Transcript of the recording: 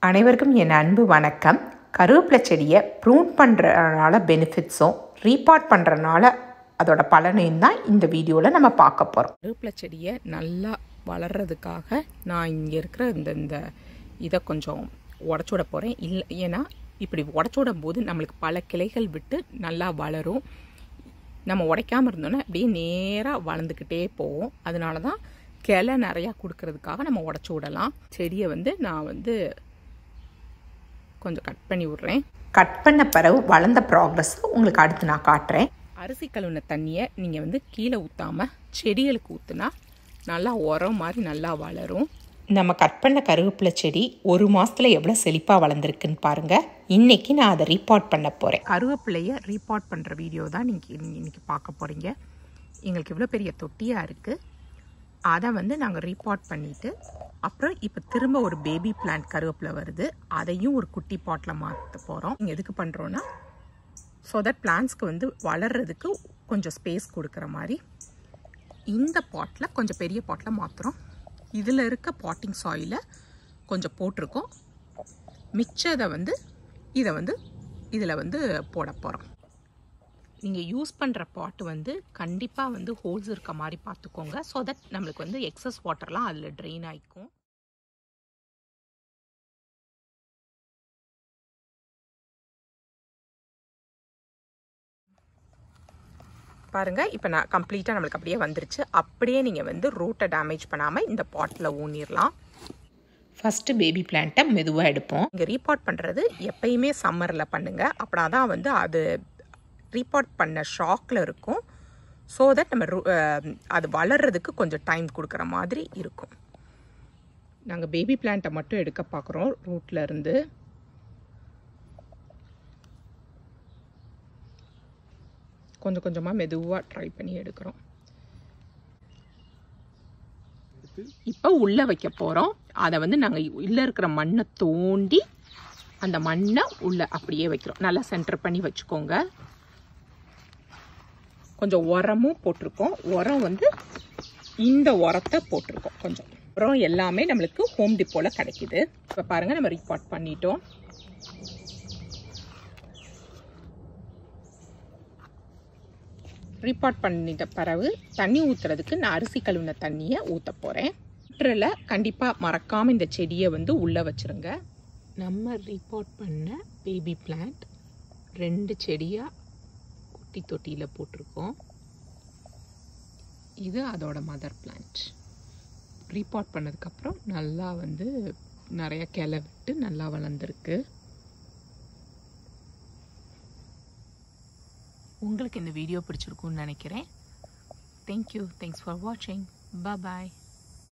அனைவருக்கும் என் அன்பு வணக்கம் கருவேப்பிலை செடியை ப்ரூன் பண்ணுறதுனால பெனிஃபிட்ஸும் ரீபாட் பண்ணுறதுனால அதோட பலனையும் தான் இந்த வீடியோவில் நம்ம பார்க்க போகிறோம் கருவேப்பிலை செடியை நல்லா வளர்கிறதுக்காக நான் இங்கே இருக்கிற இந்த இந்த இதை கொஞ்சம் உடச்சி விட போகிறேன் இல்லை ஏன்னா இப்படி உடச்சி விடும் போது நம்மளுக்கு பல கிளைகள் விட்டு நல்லா வளரும் நம்ம உடைக்காமல் இருந்தோன்னா அப்படியே நேராக வளர்ந்துக்கிட்டே போவோம் அதனால தான் கிளை நிறையா கொடுக்கறதுக்காக நம்ம உடச்சி விடலாம் செடியை வந்து நான் வந்து கொஞ்சம் கட் பண்ணி விட்றேன் கட் பண்ண பிறகு வளர்ந்த ப்ராக்ரஸ் உங்களுக்கு அடுத்து நான் காட்டுறேன் அரிசி கழுவின தண்ணியை நீங்கள் வந்து கீழே ஊற்றாமல் செடிகளுக்கு ஊற்றுனா நல்லா உரம் மாதிரி நல்லா வளரும் நம்ம கட் பண்ண கருவேப்பிலை செடி ஒரு மாசத்துல எவ்வளோ செழிப்பாக வளர்ந்துருக்குன்னு பாருங்க இன்னைக்கு நான் அதை ரீபாட் பண்ண போகிறேன் கருவேப்பிலையை ரீபாட் பண்ணுற வீடியோ தான் நீங்கள் இன்னைக்கு பார்க்க போகிறீங்க எங்களுக்கு இவ்வளோ பெரிய தொட்டியாக இருக்குது அதை வந்து நாங்கள் ரீபாட் பண்ணிவிட்டு அப்புறம் இப்போ திரும்ப ஒரு பேபி பிளான்ட் கருவேப்பிலை வருது அதையும் ஒரு குட்டி பாட்டில் மாற்ற போகிறோம் இங்கே எதுக்கு பண்ணுறோன்னா ஸோ தட் பிளான்ஸ்க்கு வந்து வளர்கிறதுக்கு கொஞ்சம் ஸ்பேஸ் கொடுக்குற மாதிரி இந்த பாட்டில் கொஞ்சம் பெரிய பாட்டில் மாற்றுறோம் இதில் இருக்க பாட்டிங் சாயிலை கொஞ்சம் போட்டிருக்கோம் மிச்சதை வந்து இதை வந்து இதில் வந்து போட போகிறோம் நீங்கள் யூஸ் பண்ணுற பாட்டு வந்து கண்டிப்பாக வந்து ஹோல்ஸ் இருக்க மாதிரி பார்த்துக்கோங்க ஸோ தட் நம்மளுக்கு வந்து எக்ஸஸ் வாட்டர்லாம் அதில் ட்ரெயின் ஆகிக்கும் பாருங்கள் இப்போ நான் கம்ப்ளீட்டாக நம்மளுக்கு அப்படியே வந்துருச்சு அப்படியே நீங்கள் வந்து ரூட்டை டேமேஜ் பண்ணாமல் இந்த பாட்டில் ஊனிடலாம் ஃபஸ்ட்டு பேபி பிளான்ட்டை மெதுவாக எடுப்போம் இங்கே ரீபாட் பண்ணுறது எப்பயுமே சம்மரில் பண்ணுங்கள் அப்படின்னா தான் வந்து அது ரீபாட் பண்ண ஷாக்கில் இருக்கும் ஸோ தட் நம்ம ரு- அஹ் அது வளர்கிறதுக்கு கொஞ்சம் டைம் கொடுக்குற மாதிரி இருக்கும் நாங்கள் பேபி பிளான்ட்டை மட்டும் எடுக்க பார்க்குறோம் ரூட்ல இருந்து கொஞ்சம் கொஞ்சமாக மெதுவாக ட்ரை பண்ணி எடுக்கிறோம் இப்போ உள்ளே வைக்க போகிறோம் அதை வந்து நாங்கள் உள்ளே இருக்கிற மண்ணை தோண்டி அந்த மண்ணை உள்ளே அப்படியே வைக்கிறோம் நல்லா சென்டர் பண்ணி வச்சுக்கோங்க கொஞ்சம் உரமும் போட்டிருக்கோம் உரம் வந்து இந்த உரத்தை போட்டிருக்கோம் கொஞ்சம் உரம் எல்லாமே நம்மளுக்கு ஹோம் டிப்போவில் கிடைக்குது இப்போ பாருங்கள் நம்ம ரிப்போர்ட் பண்ணிட்டோம் ரீபாட் பண்ணிட்ட பிறகு தண்ணி ஊற்றுறதுக்கு நான் அரிசி கழுவின தண்ணியை ஊற்ற போகிறேன் ஊற்றுல கண்டிப்பாக மறக்காமல் இந்த செடியை வந்து உள்ளே வச்சுருங்க நம்ம ரீபாட் பண்ண பேபி பிளான்ட் ரெண்டு செடியாக குட்டி தொட்டியில் போட்டிருக்கோம் இது அதோட மதர் பிளான்ட் ரீபாட் பண்ணதுக்கப்புறம் நல்லா வந்து நிறைய கிளை விட்டு நல்லா வளர்ந்துருக்கு உங்களுக்கு இந்த வீடியோ பிடிச்சிருக்கும்னு நினைக்கிறேன் தேங்க்யூ தேங்க்ஸ் ஃபார் வாட்சிங் பாய்